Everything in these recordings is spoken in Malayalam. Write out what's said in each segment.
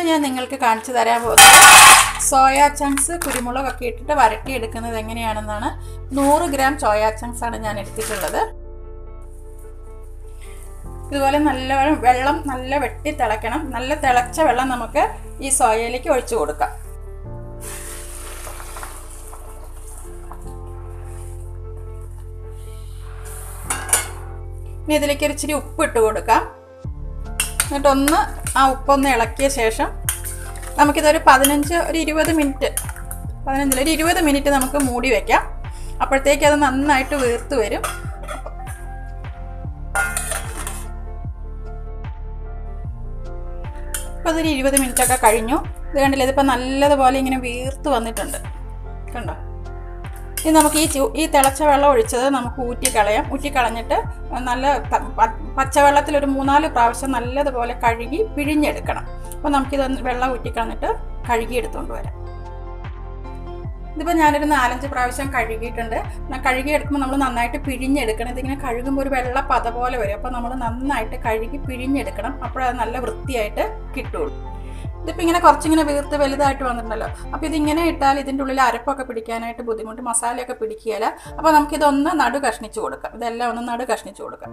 ഞാൻ നിങ്ങൾക്ക് കാണിച്ചു തരാൻ പോകുന്നത് സോയാ ചങ്ക്സ് കുരുമുളകൊക്കെ ഇട്ടിട്ട് വരട്ടിയെടുക്കുന്നത് എങ്ങനെയാണെന്നാണ് നൂറ് ഗ്രാം സോയാ ചങ്ക്സ് ആണ് ഞാൻ എടുത്തിട്ടുള്ളത് ഇതുപോലെ നല്ല വെള്ളം നല്ല വെട്ടി തിളയ്ക്കണം നല്ല തിളച്ച വെള്ളം നമുക്ക് ഈ സോയയിലേക്ക് ഒഴിച്ചു കൊടുക്കാം ഇനി ഇതിലേക്ക് ഒരു ഇച്ചിരി ഉപ്പ് ഇട്ട് കൊടുക്കാം എന്നിട്ടൊന്ന് ആ ഉപ്പൊന്ന് ഇളക്കിയ ശേഷം നമുക്കിതൊരു പതിനഞ്ച് ഒരു ഇരുപത് മിനിറ്റ് പതിനഞ്ചിൽ ഒരു ഇരുപത് മിനിറ്റ് നമുക്ക് മൂടി വയ്ക്കാം അപ്പോഴത്തേക്ക് അത് നന്നായിട്ട് വീർത്ത് വരും ഇപ്പോൾ അതൊരു ഇരുപത് മിനിറ്റ് ഒക്കെ കഴിഞ്ഞു ഇത് കണ്ടില്ല ഇതിപ്പോൾ നല്ലതുപോലെ ഇങ്ങനെ വീർത്ത് വന്നിട്ടുണ്ട് കണ്ടോ ഇനി നമുക്ക് ഈ ചു- ഈ തിളച്ച വെള്ളം ഒഴിച്ചത് നമുക്ക് ഊറ്റിക്കളയാം ഊറ്റിക്കളഞ്ഞിട്ട് നല്ല ത- പ- പച്ചവെള്ളത്തിൽ ഒരു മൂന്നാല് പ്രാവശ്യം നല്ലതുപോലെ കഴുകി പിഴിഞ്ഞെടുക്കണം അപ്പോൾ നമുക്കിത് വെള്ളം ഊറ്റിക്കളഞ്ഞിട്ട് കഴുകി എടുത്തുകൊണ്ട് വരാം ഇതിപ്പോൾ ഞാനൊരു നാലഞ്ച് പ്രാവശ്യം കഴുകിയിട്ടുണ്ട് ന- കഴുകി എടുക്കുമ്പോൾ നമ്മൾ നന്നായിട്ട് പിഴിഞ്ഞെടുക്കണം ഇതിങ്ങനെ കഴുകുമ്പോൾ ഒരു വെള്ള പത പോലെ വരും അപ്പോൾ നമ്മൾ നന്നായിട്ട് കഴുകി പിഴിഞ്ഞെടുക്കണം അപ്പോഴത് നല്ല വൃത്തിയായിട്ട് കിട്ടുള്ളൂ ഇതിപ്പോൾ ഇങ്ങനെ കുറച്ചിങ്ങനെ വീർത്ത് വലുതായിട്ട് വന്നിട്ടുണ്ടല്ലോ അപ്പോൾ ഇതിങ്ങനെ ഇട്ടാൽ ഇതിൻ്റെ ഉള്ളിൽ അരപ്പൊക്കെ പിടിക്കാനായിട്ട് ബുദ്ധിമുട്ട് മസാലയൊക്കെ പിടിക്കുകയില്ല അപ്പോൾ നമുക്കിതൊന്ന് നടു കഷ്ണിച്ച് കൊടുക്കാം ഇതെല്ലാം ഒന്ന് നടു കഷ്ണിച്ച് കൊടുക്കാം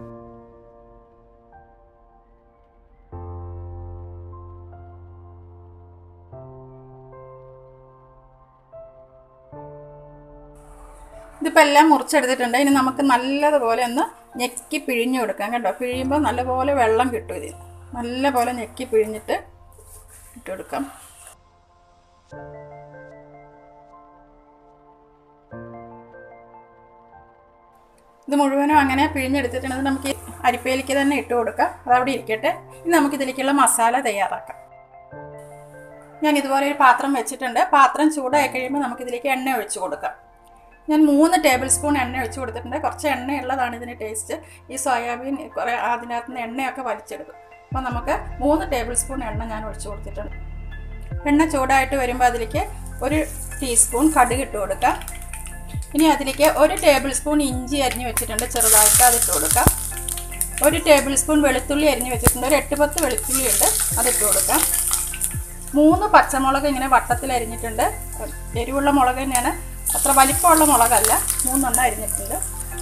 ഇതിപ്പോൾ എല്ലാം മുറിച്ചെടുത്തിട്ടുണ്ട് ഇനി നമുക്ക് നല്ലതുപോലെ ഒന്ന് ഞെക്കി പിഴിഞ്ഞു കൊടുക്കാം കേട്ടോ പിഴിയുമ്പോൾ നല്ലപോലെ വെള്ളം കിട്ടും ഇതിൽ നല്ലപോലെ ഞെക്കി പിഴിഞ്ഞിട്ട് ഇട്ട് കൊടുക്കാം ഇത് മുഴുവനും അങ്ങനെ പിഴിഞ്ഞെടുത്തിട്ടുണ്ട് ഇത് നമുക്ക് ഈ അരിപ്പയിലേക്ക് തന്നെ ഇട്ട് കൊടുക്കാം അതവിടെ ഇരിക്കട്ടെ ഇനി നമുക്ക് ഇതിലേക്കുള്ള മസാല തയ്യാറാക്കാം ഞാൻ ഇതുപോലെ ഒരു പാത്രം വെച്ചിട്ടുണ്ട് പാത്രം ചൂടായി കഴിയുമ്പോൾ നമുക്ക് ഇതിലേക്ക് എണ്ണ ഒഴിച്ച് കൊടുക്കാം ഞാൻ മൂന്ന് ടേബിൾ സ്പൂൺ എണ്ണ ഒഴിച്ച് കൊടുത്തിട്ടുണ്ട് കുറച്ച് എണ്ണയുള്ളതാണ് ഇതിന് ടേസ്റ്റ് ഈ സോയാബീൻ കുറേ അതിനകത്ത് നിന്ന് എണ്ണയൊക്കെ വലിച്ചെടുക്കും അപ്പോൾ നമുക്ക് മൂന്ന് ടേബിൾ സ്പൂൺ എണ്ണ ഞാൻ ഒഴിച്ച് കൊടുത്തിട്ടുണ്ട് എണ്ണ ചൂടായിട്ട് വരുമ്പോൾ അതിലേക്ക് ഒരു ടീസ്പൂൺ കടുക് ഇട്ട് കൊടുക്കാം ഇനി അതിലേക്ക് ഒരു ടേബിൾ സ്പൂൺ ഇഞ്ചി അരിഞ്ഞ് വെച്ചിട്ടുണ്ട് ചെറുതായിട്ട് അതിട്ട് കൊടുക്കാം ഒരു ടേബിൾ സ്പൂൺ വെളുത്തുള്ളി അരിഞ്ഞ് വെച്ചിട്ടുണ്ട് ഒരു എട്ട് പത്ത് വെളുത്തുള്ളി ഉണ്ട് അതിട്ട് കൊടുക്കാം മൂന്ന് പച്ചമുളക് ഇങ്ങനെ വട്ടത്തിൽ അരിഞ്ഞിട്ടുണ്ട് എരിവുള്ള മുളക് തന്നെയാണ് അത്ര വലിപ്പമുള്ള മുളകല്ല മൂന്നെണ്ണം അരിഞ്ഞിട്ടുണ്ട്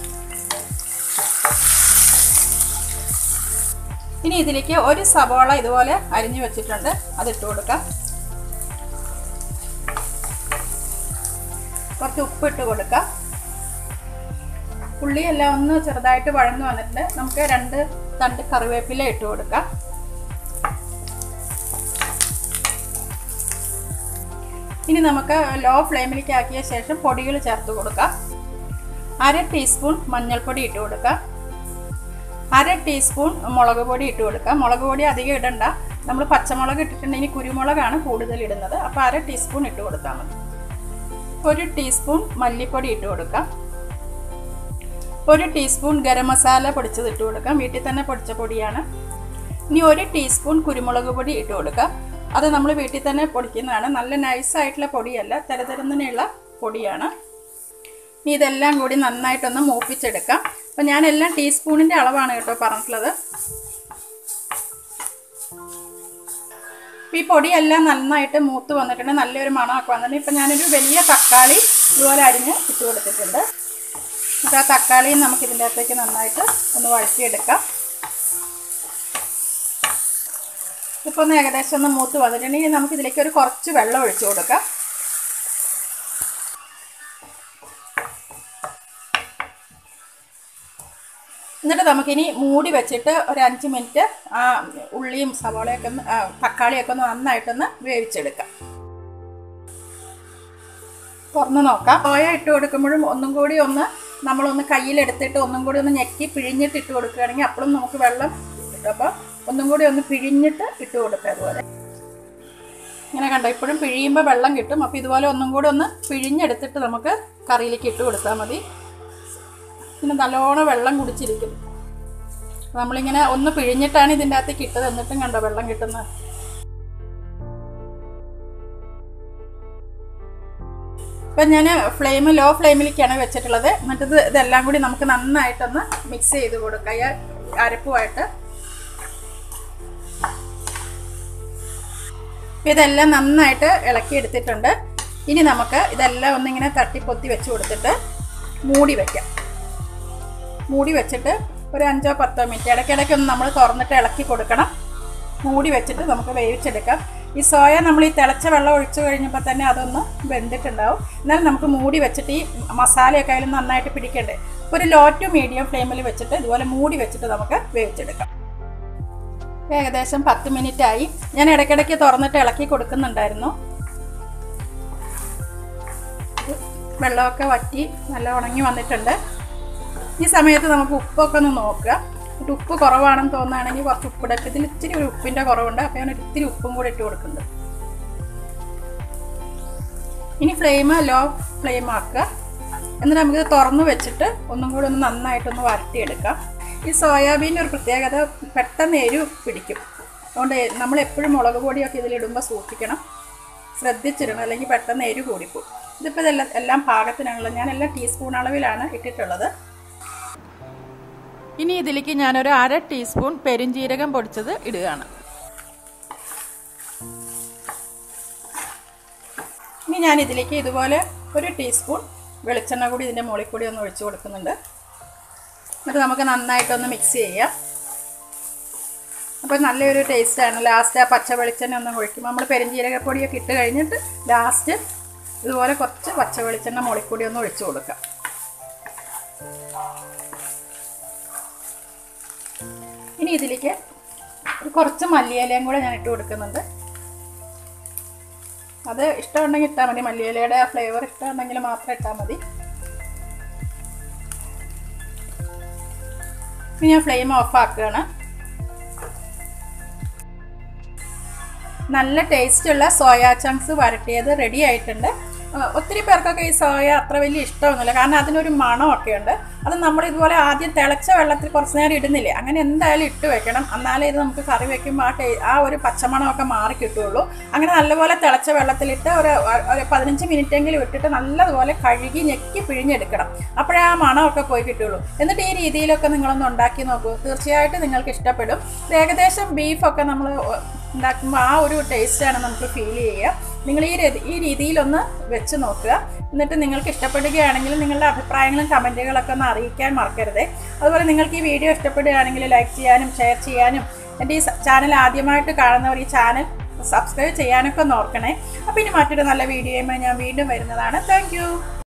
ഇനി ഇതിലേക്ക് ഒരു സവോള ഇതുപോലെ അരിഞ്ഞു വെച്ചിട്ടുണ്ട് അതിട്ട് കൊടുക്കാം കുറച്ച് ഉപ്പിട്ട് കൊടുക്കാം ഉള്ളിയെല്ലാം ഒന്ന് ചെറുതായിട്ട് വഴന്നു വന്നിട്ടുണ്ട് നമുക്ക് രണ്ട് തണ്ട് കറിവേപ്പില ഇട്ട് കൊടുക്കാം ഇനി നമുക്ക് ലോ ഫ്ലെയിമിലേക്ക് ആക്കിയ ശേഷം പൊടികൾ ചേർത്ത് കൊടുക്കാം അര ടീസ്പൂൺ മഞ്ഞൾപ്പൊടി ഇട്ട് കൊടുക്കാം അര ടീസ്പൂൺ മുളക് പൊടി ഇട്ട് കൊടുക്കാം മുളക് പൊടി അധികം ഇടണ്ട നമ്മൾ പച്ചമുളക് ഇട്ടിട്ടുണ്ടെങ്കിൽ കുരുമുളകാണ് കൂടുതൽ ഇടുന്നത് അപ്പോൾ അര ടീസ്പൂൺ ഇട്ട് കൊടുത്താൽ മതി ഒരു ടീസ്പൂൺ മല്ലിപ്പൊടി ഇട്ട് കൊടുക്കാം ഒരു ടീസ്പൂൺ ഗരം മസാല പൊടിച്ചത് ഇട്ട് കൊടുക്കാം വീട്ടിൽ തന്നെ പൊടിച്ച പൊടിയാണ് ഇനി ഒരു ടീസ്പൂൺ കുരുമുളക് പൊടി ഇട്ട് കൊടുക്കാം അത് നമ്മൾ വീട്ടിൽ തന്നെ പൊടിക്കുന്നതാണ് നല്ല നൈസായിട്ടുള്ള പൊടിയല്ല തരതരന്നുള്ള പൊടിയാണ് ഇനി ഇതെല്ലാം കൂടി നന്നായിട്ടൊന്ന് മൂപ്പിച്ചെടുക്കാം അപ്പം ഞാൻ എല്ലാം ടീസ്പൂണിൻ്റെ അളവാണ് കേട്ടോ പറഞ്ഞിട്ടുള്ളത് ഈ പൊടിയെല്ലാം നന്നായിട്ട് മൂത്ത് വന്നിട്ടുണ്ട് നല്ലൊരു മണമൊക്കെ വന്നിട്ടുണ്ട് ഇപ്പം ഞാനൊരു വലിയ തക്കാളി ഇതുപോലെ അരിഞ്ഞ് ഇട്ട് കൊടുത്തിട്ടുണ്ട് എന്നിട്ട് ആ തക്കാളിയും നമുക്ക് ഇതിൻ്റെ അകത്തേക്ക് നന്നായിട്ട് ഒന്ന് വഴറ്റിയെടുക്കാം ഇപ്പോൾ ഒന്ന് ഏകദേശം ഒന്ന് മൂത്ത് വന്നിട്ടുണ്ടെങ്കിൽ നമുക്ക് ഇതിലേക്ക് ഒരു കുറച്ച് വെള്ളം ഒഴിച്ചു കൊടുക്കാം എന്നിട്ട് നമുക്കിനി മൂടി വെച്ചിട്ട് ഒരു അഞ്ച് മിനിറ്റ് ആ ഉള്ളിയും സവാളയൊക്കെ ഒന്ന് ആ, തക്കാളിയൊക്കെ ഒന്ന് നന്നായിട്ടൊന്ന് വേവിച്ചെടുക്കാം തുറന്ന് നോക്കാം സോയ ഇട്ട് കൊടുക്കുമ്പോഴും ഒന്നും കൂടി ഒന്ന് നമ്മളൊന്ന് കയ്യിലെടുത്തിട്ട് ഒന്നും കൂടി ഒന്ന് ഞെക്കി പിഴിഞ്ഞിട്ട് ഇട്ട് കൊടുക്കുകയാണെങ്കിൽ അപ്പോഴും നമുക്ക് വെള്ളം കിട്ടും അപ്പോൾ ഒന്നും കൂടി ഒന്ന് പിഴിഞ്ഞിട്ട് ഇട്ട് കൊടുക്കുക അതുപോലെ ഇങ്ങനെ കണ്ടോ ഇപ്പോഴും പിഴിയുമ്പോൾ വെള്ളം കിട്ടും അപ്പോൾ ഇതുപോലെ ഒന്നും കൂടി ഒന്ന് പിഴിഞ്ഞെടുത്തിട്ട് നമുക്ക് കറിയിലേക്ക് ഇട്ട് കൊടുത്താൽ മതി പിന്നെ നല്ലോണം വെള്ളം കുടിച്ചിരിക്കും നമ്മളിങ്ങനെ ഒന്ന് പിഴിഞ്ഞിട്ടാണ് ഇതിൻ്റെ അകത്തേക്ക് ഇട്ടത് എന്നിട്ടും കണ്ടോ വെള്ളം കിട്ടുന്നത് ഇപ്പം ഞാൻ ഫ്ലെയിം ലോ ഫ്ലെയിമിലേക്കാണ് വെച്ചിട്ടുള്ളത് എന്നിട്ട് ഇത് ഇതെല്ലാം കൂടി നമുക്ക് നന്നായിട്ടൊന്ന് മിക്സ് ചെയ്ത് കൊടുക്കാം ഈ അരപ്പുമായിട്ട് അപ്പോൾ ഇതെല്ലാം നന്നായിട്ട് ഇളക്കി എടുത്തിട്ടുണ്ട് ഇനി നമുക്ക് ഇതെല്ലാം ഒന്നിങ്ങനെ തട്ടിപ്പൊത്തി വെച്ച് കൊടുത്തിട്ട് മൂടി വയ്ക്കാം മൂടി വെച്ചിട്ട് ഒരു അഞ്ചോ പത്തോ മിനിറ്റ് ഇടയ്ക്കിടയ്ക്ക് ഒന്ന് നമ്മൾ തുറന്നിട്ട് ഇളക്കി കൊടുക്കണം മൂടി വെച്ചിട്ട് നമുക്ക് വേവിച്ചെടുക്കാം ഈ സോയ നമ്മൾ ഈ തിളച്ച വെള്ളം ഒഴിച്ചു കഴിഞ്ഞപ്പോൾ തന്നെ അതൊന്ന് വെന്തിട്ടുണ്ടാവും എന്നാലും നമുക്ക് മൂടി വെച്ചിട്ട് ഈ മസാലയൊക്കെ അതിൽ നന്നായിട്ട് പിടിക്കണ്ടേ ഒരു ലോ ടു മീഡിയം ഫ്ലെയിമിൽ വെച്ചിട്ട് ഇതുപോലെ മൂടി വെച്ചിട്ട് നമുക്ക് വേവിച്ചെടുക്കാം ഏകദേശം പത്ത് മിനിറ്റ് ആയി ഞാൻ ഇടയ്ക്കിടയ്ക്ക് തുറന്നിട്ട് ഇളക്കി കൊടുക്കുന്നുണ്ടായിരുന്നു വെള്ളമൊക്കെ വറ്റി നല്ല ഉണങ്ങി വന്നിട്ടുണ്ട് ഈ സമയത്ത് നമുക്ക് ഉപ്പൊക്കെ ഒന്ന് നോക്കുക എന്നിട്ട് ഉപ്പ് കുറവാണെന്ന് തോന്നുകയാണെങ്കിൽ കുറച്ച് ഉപ്പിടൊക്കെ ഇതിൽ ഇച്ചിരി ഒരു ഉപ്പിൻ്റെ കുറവുണ്ട് അപ്പോൾ ഞാൻ ഇത്തിരി ഉപ്പും കൂടി ഇട്ട് കൊടുക്കുന്നുണ്ട് ഇനി ഫ്ലെയിം ലോ ഫ്ലെയിം ആക്കുക എന്നിട്ട് നമുക്കിത് തുറന്ന് വെച്ചിട്ട് ഒന്നും കൂടി ഒന്ന് നന്നായിട്ടൊന്ന് വരട്ടിയെടുക്കാം ഈ സോയാബീൻ്റെ ഒരു പ്രത്യേകത പെട്ടെന്ന് എരിവ് പിടിക്കും അതുകൊണ്ട് നമ്മൾ എപ്പോഴും മുളക് പൊടിയൊക്കെ ഇതിലിടുമ്പോൾ സൂക്ഷിക്കണം ശ്രദ്ധിച്ചിടണം അല്ലെങ്കിൽ പെട്ടെന്ന് എരിവ് കൂടിപ്പോവും ഇതിപ്പോൾ ഇതെല്ലാം എല്ലാം പാകത്തിനാണുള്ളത് ഞാൻ എല്ലാം ടീസ്പൂൺ അളവിലാണ് ഇട്ടിട്ടുള്ളത് ഇനി ഇതിലേക്ക് ഞാനൊരു അര ടീസ്പൂൺ പെരുംജീരകം പൊടിച്ചത് ഇടുകയാണ് ഇനി ഞാൻ ഇതിലേക്ക് ഇതുപോലെ ഒരു ടീസ്പൂൺ വെളിച്ചെണ്ണ കൂടി ഇതിൻ്റെ മുകളിൽ കൂടി ഒന്ന് ഒഴിച്ചു കൊടുക്കുന്നുണ്ട് എന്നിട്ട് നമുക്ക് നന്നായിട്ടൊന്ന് മിക്സ് ചെയ്യാം അപ്പോൾ നല്ലൊരു ടേസ്റ്റാണ് ലാസ്റ്റ് ആ പച്ച വെളിച്ചെണ്ണ ഒന്ന് ഒഴിക്കുമ്പോൾ നമ്മൾ പെരുംജീരകപ്പൊടിയൊക്കെ ഇട്ട് കഴിഞ്ഞിട്ട് ലാസ്റ്റ് ഇതുപോലെ കുറച്ച് പച്ച വെളിച്ചെണ്ണ മുകളിൽ കൂടി ഒന്ന് ഒഴിച്ചു കൊടുക്കാം ഇനി ഇതിലേക്ക് ഒരു കുറച്ച് മല്ലിയിലയും കൂടെ ഞാൻ ഇട്ട് കൊടുക്കുന്നുണ്ട് അത് ഇഷ്ടമുണ്ടെങ്കിൽ ഇട്ടാൽ മതി മല്ലിയിലയുടെ ആ ഫ്ലേവർ ഇഷ്ടമുണ്ടെങ്കിൽ മാത്രം ഇട്ടാൽ മതി ഇനി ഞാൻ ഫ്ലെയിം ഓഫ് ആക്കുകയാണ് നല്ല ടേസ്റ്റുള്ള സോയാ ചങ്ക്സ് വരട്ടിയത് റെഡി ആയിട്ടുണ്ട് ഒത്തിരി പേർക്കൊക്കെ ഈ സോയ അത്ര വലിയ ഇഷ്ടമൊന്നുമില്ല കാരണം അതിനൊരു മണമൊക്കെ ഉണ്ട് അത് നമ്മൾ ഇതുപോലെ ആദ്യം തിളച്ച വെള്ളത്തിൽ കുറച്ച് നേരം ഇടുന്നില്ലേ അങ്ങനെ എന്തായാലും ഇട്ട് വെക്കണം എന്നാലേ ഇത് നമുക്ക് കറി വെക്കുമ്പോൾ ആ ടേ ആ ഒരു പച്ചമണമൊക്കെ മാറി കിട്ടുള്ളൂ അങ്ങനെ നല്ലപോലെ തിളച്ച വെള്ളത്തിലിട്ട് ഒരു ഒരു പതിനഞ്ച് മിനിറ്റെങ്കിലും ഇട്ടിട്ട് നല്ലതുപോലെ കഴുകി ഞെക്കി പിഴിഞ്ഞെടുക്കണം അപ്പോഴേ ആ മണമൊക്കെ പോയി കിട്ടുള്ളൂ എന്നിട്ട് ഈ രീതിയിലൊക്കെ നിങ്ങളൊന്ന് ഉണ്ടാക്കി നോക്കൂ തീർച്ചയായിട്ടും നിങ്ങൾക്ക് ഇഷ്ടപ്പെടും ഏകദേശം ബീഫൊക്കെ നമ്മൾ ഉണ്ടാക്കുമ്പോൾ ആ ഒരു ടേസ്റ്റാണ് നമുക്ക് ഫീൽ ചെയ്യുക നിങ്ങൾ ഈ ഈ രീതിയിലൊന്ന് വെച്ച് നോക്കുക എന്നിട്ട് നിങ്ങൾക്ക് ഇഷ്ടപ്പെടുകയാണെങ്കിൽ നിങ്ങളുടെ അഭിപ്രായങ്ങളും കമൻറ്റുകളൊക്കെ ഒന്ന് അറിയിക്കാൻ മറക്കരുത് അതുപോലെ നിങ്ങൾക്ക് ഈ വീഡിയോ ഇഷ്ടപ്പെടുകയാണെങ്കിൽ ലൈക്ക് ചെയ്യാനും ഷെയർ ചെയ്യാനും എൻ്റെ ഈ ചാനൽ ആദ്യമായിട്ട് കാണുന്നവർ ഈ ചാനൽ സബ്സ്ക്രൈബ് ചെയ്യാനൊക്കെ ഒന്ന് ഓർക്കണേ അപ്പോൾ ഇനി മറ്റൊരു നല്ല വീഡിയോയുമായി ഞാൻ വീണ്ടും വരുന്നതാണ് താങ്ക്